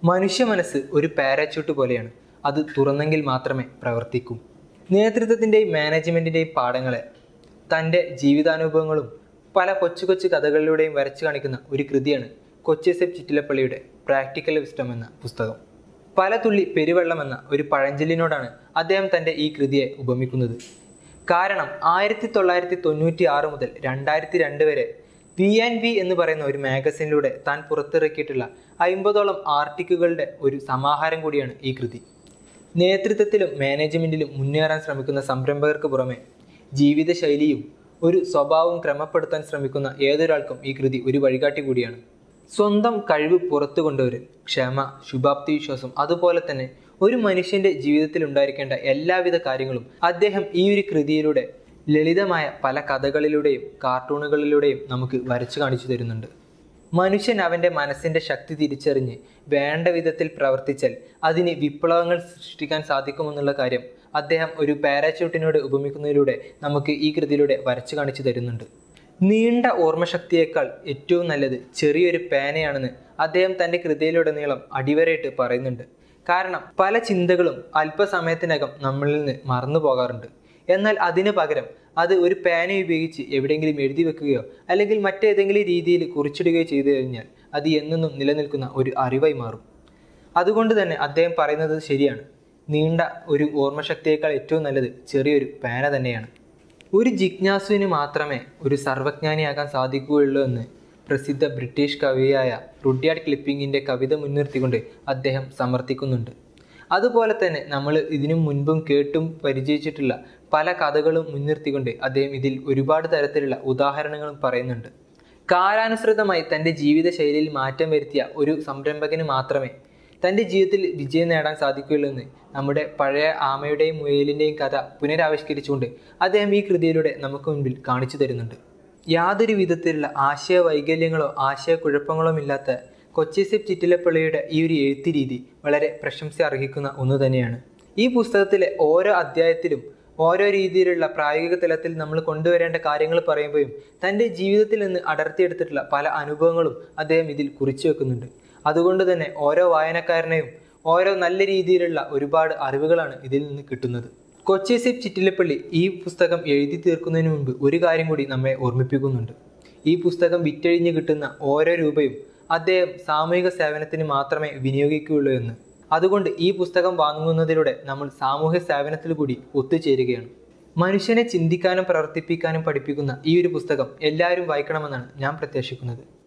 മനുഷ്യ മനസ്സ് ഒരു പാരാച്യൂട്ട് പോലെയാണ് അത് തുറന്നെങ്കിൽ മാത്രമേ പ്രവർത്തിക്കൂ നേതൃത്വത്തിൻ്റെയും മാനേജ്മെൻറ്റിൻ്റെയും പാഠങ്ങളെ തൻ്റെ ജീവിതാനുഭവങ്ങളും പല കൊച്ചു കൊച്ചു കഥകളിലൂടെയും വരച്ചു കാണിക്കുന്ന ഒരു കൃതിയാണ് കൊച്ചിസെബ് ചിറ്റിലപ്പള്ളിയുടെ പ്രാക്ടിക്കൽ വിസ്റ്റം എന്ന പുസ്തകം പല തുള്ളി പെരുവെള്ളം എന്ന ഒരു പഴഞ്ചൊല്ലിനോടാണ് അദ്ദേഹം തൻ്റെ ഈ കൃതിയെ ഉപമിക്കുന്നത് കാരണം ആയിരത്തി തൊള്ളായിരത്തി തൊണ്ണൂറ്റി ആറ് മുതൽ രണ്ടായിരത്തി രണ്ട് വരെ വി ആൻഡ് വി എന്ന് പറയുന്ന ഒരു മാഗസിനിലൂടെ താൻ പുറത്തിറക്കിയിട്ടുള്ള അമ്പതോളം ആർട്ടിക്കിളുകളുടെ ഒരു സമാഹാരം കൂടിയാണ് ഈ കൃതി നേതൃത്വത്തിലും മാനേജ്മെൻറ്റിലും മുന്നേറാൻ ശ്രമിക്കുന്ന സംരംഭകർക്ക് പുറമെ ജീവിതശൈലിയും ഒരു സ്വഭാവവും ക്രമപ്പെടുത്താൻ ശ്രമിക്കുന്ന ഏതൊരാൾക്കും ഈ കൃതി ഒരു വഴികാട്ടി കൂടിയാണ് സ്വന്തം കഴിവ് പുറത്തു കൊണ്ടുവരൽ ക്ഷമ ശുഭാപ്തി വിശ്വാസം അതുപോലെ തന്നെ ഒരു മനുഷ്യന്റെ ജീവിതത്തിൽ ഉണ്ടായിരിക്കേണ്ട എല്ലാവിധ കാര്യങ്ങളും അദ്ദേഹം ഈ ഒരു കൃതിയിലൂടെ ലളിതമായ പല കഥകളിലൂടെയും കാർട്ടൂണുകളിലൂടെയും നമുക്ക് വരച്ചു കാണിച്ചു തരുന്നുണ്ട് മനുഷ്യൻ അവൻ്റെ മനസ്സിൻ്റെ ശക്തി തിരിച്ചറിഞ്ഞ് വേണ്ട വിധത്തിൽ പ്രവർത്തിച്ചാൽ അതിന് വിപ്ലവങ്ങൾ സൃഷ്ടിക്കാൻ സാധിക്കുമെന്നുള്ള കാര്യം അദ്ദേഹം ഒരു പാരാച്യൂട്ടിനോട് ഉപമിക്കുന്നതിലൂടെ നമുക്ക് ഈ കൃതിയിലൂടെ വരച്ചു കാണിച്ചു തരുന്നുണ്ട് നീണ്ട ഓർമ്മശക്തിയേക്കാൾ ഏറ്റവും നല്ലത് ചെറിയൊരു പേനയാണെന്ന് അദ്ദേഹം തൻ്റെ കൃതിയിലുടനീളം അടിവരയിട്ട് പറയുന്നുണ്ട് കാരണം പല ചിന്തകളും അല്പസമയത്തിനകം നമ്മളിൽ നിന്ന് മറന്നു പോകാറുണ്ട് എന്നാൽ അതിന് പകരം അത് ഒരു പേന ഉപയോഗിച്ച് എവിടെയെങ്കിലും എഴുതി വെക്കുകയോ അല്ലെങ്കിൽ മറ്റേതെങ്കിലും രീതിയിൽ കുറിച്ചിടുകയോ ചെയ്തു കഴിഞ്ഞാൽ അത് എന്നെന്നും നിലനിൽക്കുന്ന ഒരു അറിവായി മാറും അതുകൊണ്ട് തന്നെ അദ്ദേഹം പറയുന്നത് ശരിയാണ് നീണ്ട ഒരു ഓർമ്മശക്തിയേക്കാൾ ഏറ്റവും നല്ലത് ചെറിയൊരു പേന തന്നെയാണ് ഒരു ജിജ്ഞാസുവിന് മാത്രമേ ഒരു സർവജ്ഞാനിയാകാൻ സാധിക്കുകയുള്ളൂ എന്ന് പ്രസിദ്ധ ബ്രിട്ടീഷ് കവിയായ റുഡ്യാർഡ് ക്ലിപ്പിങ്ങിൻ്റെ കവിത മുൻനിർത്തിക്കൊണ്ട് അദ്ദേഹം സമർത്ഥിക്കുന്നുണ്ട് അതുപോലെ തന്നെ നമ്മൾ ഇതിനു മുൻപും കേട്ടും പരിചയിച്ചിട്ടുള്ള പല കഥകളും മുൻനിർത്തിക്കൊണ്ട് അദ്ദേഹം ഇതിൽ ഒരുപാട് തരത്തിലുള്ള ഉദാഹരണങ്ങളും പറയുന്നുണ്ട് കാലാനുസൃതമായി തൻ്റെ ജീവിതശൈലിയിൽ മാറ്റം വരുത്തിയ ഒരു സംരംഭകന് മാത്രമേ തൻ്റെ ജീവിതത്തിൽ വിജയം നേടാൻ സാധിക്കുകയുള്ളൂ എന്ന് നമ്മുടെ പഴയ ആമയുടെയും മുയലിൻ്റെയും കഥ പുനരാവിഷ്കരിച്ചുകൊണ്ട് അദ്ദേഹം ഈ കൃതിയിലൂടെ നമുക്ക് മുൻപിൽ കാണിച്ചു തരുന്നുണ്ട് യാതൊരു വിധത്തിലുള്ള ആശയ വൈകല്യങ്ങളോ ആശയക്കുഴപ്പങ്ങളോ ഇല്ലാത്ത കൊച്ചിസിപ്പ് ചിറ്റിലപ്പള്ളിയുടെ ഈ ഒരു എഴുത്ത് രീതി വളരെ പ്രശംസ അർഹിക്കുന്ന ഒന്ന് തന്നെയാണ് ഈ പുസ്തകത്തിലെ ഓരോ അധ്യായത്തിലും ഓരോ രീതിയിലുള്ള പ്രായോഗിക തലത്തിൽ നമ്മൾ കൊണ്ടുവരേണ്ട കാര്യങ്ങൾ പറയുമ്പോഴും തൻ്റെ ജീവിതത്തിൽ നിന്ന് അടർത്തിയെടുത്തിട്ടുള്ള പല അനുഭവങ്ങളും അദ്ദേഹം ഇതിൽ കുറിച്ചു വെക്കുന്നുണ്ട് അതുകൊണ്ട് തന്നെ ഓരോ വായനക്കാരനെയും ഓരോ നല്ല രീതിയിലുള്ള ഒരുപാട് അറിവുകളാണ് ഇതിൽ നിന്ന് കിട്ടുന്നത് കൊച്ചി സിപ്പ് ചിറ്റിലപ്പള്ളി ഈ പുസ്തകം എഴുതി തീർക്കുന്നതിന് മുൻപ് ഒരു കാര്യം കൂടി നമ്മെ ഓർമ്മിപ്പിക്കുന്നുണ്ട് ഈ പുസ്തകം വിറ്റഴിഞ്ഞ് കിട്ടുന്ന ഓരോ രൂപയും അദ്ദേഹം സാമൂഹിക സേവനത്തിന് മാത്രമേ വിനിയോഗിക്കുകയുള്ളൂ എന്ന് അതുകൊണ്ട് ഈ പുസ്തകം വാങ്ങുന്നതിലൂടെ നമ്മൾ സാമൂഹ്യ സേവനത്തിൽ കൂടി ഒത്തുചേരുകയാണ് മനുഷ്യനെ ചിന്തിക്കാനും പ്രവർത്തിപ്പിക്കാനും പഠിപ്പിക്കുന്ന ഈ ഒരു പുസ്തകം എല്ലാവരും വായിക്കണമെന്നാണ് ഞാൻ പ്രത്യാശിക്കുന്നത്